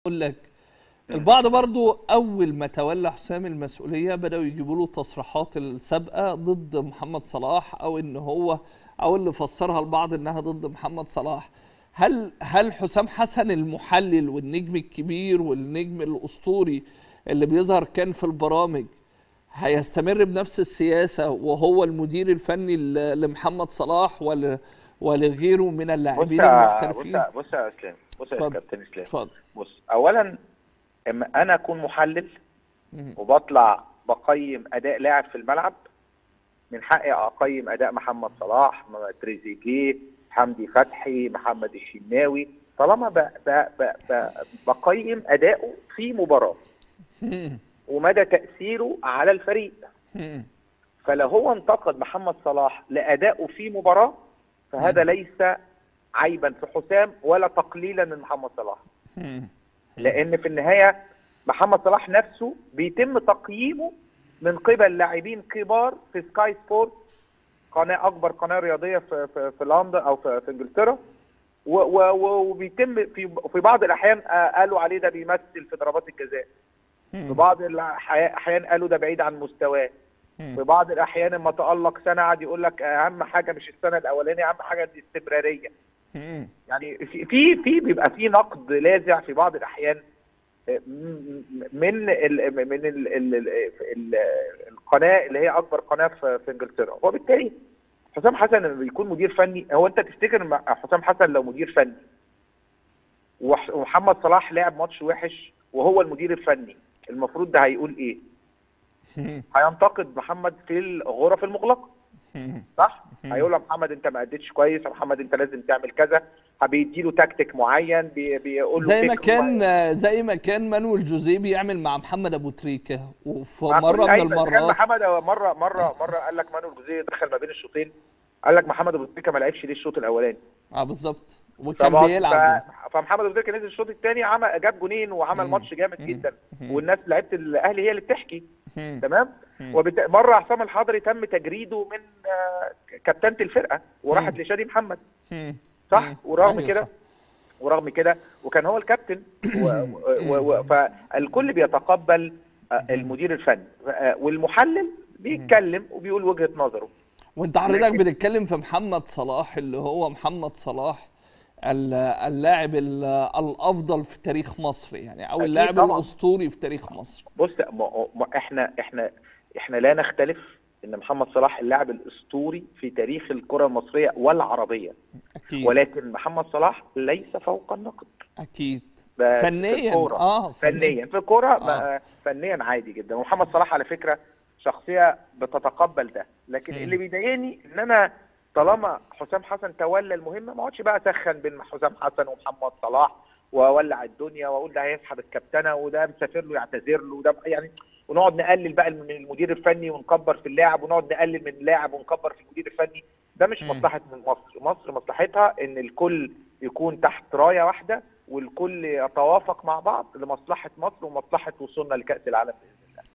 اقول لك البعض برضو اول ما تولى حسام المسؤوليه بداوا يجيبوا له تصريحات السابقه ضد محمد صلاح او ان هو او اللي فسرها البعض انها ضد محمد صلاح هل هل حسام حسن المحلل والنجم الكبير والنجم الاسطوري اللي بيظهر كان في البرامج هيستمر بنفس السياسه وهو المدير الفني ل- لمحمد صلاح ول ولغيره من بص اللاعبين يا- المحترفين بص بص يا اسلام بص يا اتفضل. كابتن اسلام اتفضل بص اولا اما انا اكون محلل مم. وبطلع بقيم اداء لاعب في الملعب من حقي اقيم اداء محمد صلاح م- تريزيجيه حمدي فتحي محمد الشناوي طالما ب ب ب ب بقيم اداؤه في مباراه مم. ومدى تاثيره على الفريق مم. فلو هو انتقد محمد صلاح لادائه في مباراه فهذا ليس عيبا في حسام ولا تقليلا من محمد صلاح مم. لان في النهايه محمد صلاح نفسه بيتم تقييمه من قبل لاعبين كبار في سكاي سبورت قناه اكبر قناه رياضيه في في, في لندن او في, في انجلترا و- و- و- وبيتم في في بعض الاحيان آه، قالوا عليه ده بيمثل في ضربات الجزاء في بعض الاحيان قالوا ده بعيد عن مستواه في بعض الاحيان لما تالق سنه قعد يقول لك اهم حاجه مش السنه الاولانيه اهم حاجه الاستمراريه مم. يعني في في في بيبقى في نقد لاذع في بعض الاحيان آه، م- من ال من ال ال ال ال القناه اللي هي اكبر قناه في, في انجلترا وبالتالي حسام حسن لما بيكون مدير فني هو انت تفتكر مع حسام حسن لو مدير فني وح- ومحمد صلاح لعب ماتش وحش وهو المدير الفني المفروض ده هيقول ايه؟ مم. هينتقد محمد في الغرف المغلقه مم. صح؟ هيقول له محمد انت ما اديتش كويس يا محمد انت لازم تعمل كذا بيديله تكتيك معين بي بيقول له زي ما فكر كان معين. زي ما كان مانويل جوزيه بيعمل مع محمد ابو تريكه وفي مع مره كل- من أيوة، كان المرات محمد مره مره مره قال لك مانويل جوزيه دخل ما بين الشوطين قال لك محمد ابو تريكه ما لعبش ليه الشوط الاولاني اه بالظبط وكان فبعض- بيلعب ف- فمحمد ابو تريكه نزل الشوط الثاني عمل جاب جونين وعمل مم. ماتش جامد مم. جدا مم. والناس لعيبه الاهلي هي اللي بتحكي مم. تمام مم. وبت... مره حسام الحضري تم تجريده من آه، كابتنه الفرقه وراحت مم. لشادي محمد مم. صح مم. ورغم أيوة كده صح. ورغم كده وكان هو الكابتن و... و... و... فالكل بيتقبل آه، المدير الفني آه، والمحلل بيتكلم وبيقول وجهه نظره وانت حضرتك لكن- بتتكلم في محمد صلاح اللي هو محمد صلاح ال- اللاعب ال- الافضل في تاريخ مصر يعني او أكيد اللاعب طبعاً. الاسطوري في تاريخ مصر بص ما... ما احنا احنا احنا لا نختلف ان محمد صلاح اللاعب الاسطوري في تاريخ الكره المصريه والعربيه اكيد ولكن محمد صلاح ليس فوق النقد اكيد ده في فنيا الكورة. اه فنيا في الكوره آه. آه. فنيا عادي جدا ومحمد صلاح على فكره شخصيه بتتقبل ده لكن مم. اللي بيضايقني ان انا طالما حسام حسن تولى المهمه ما اقعدش بقى اسخن بين حسام حسن ومحمد صلاح واولع الدنيا واقول ده هيسحب الكابتنه وده مسافر له يعتذر له وده يعني ونقعد نقلل بقى من المدير الفني ونكبر في اللاعب ونقعد نقلل من اللاعب ونكبر في المدير الفني ده مش مم. مصلحه من مصر مصر مصلحتها ان الكل يكون تحت رايه واحده والكل يتوافق مع بعض لمصلحه مصر ومصلحه وصولنا لكاس العالم باذن الله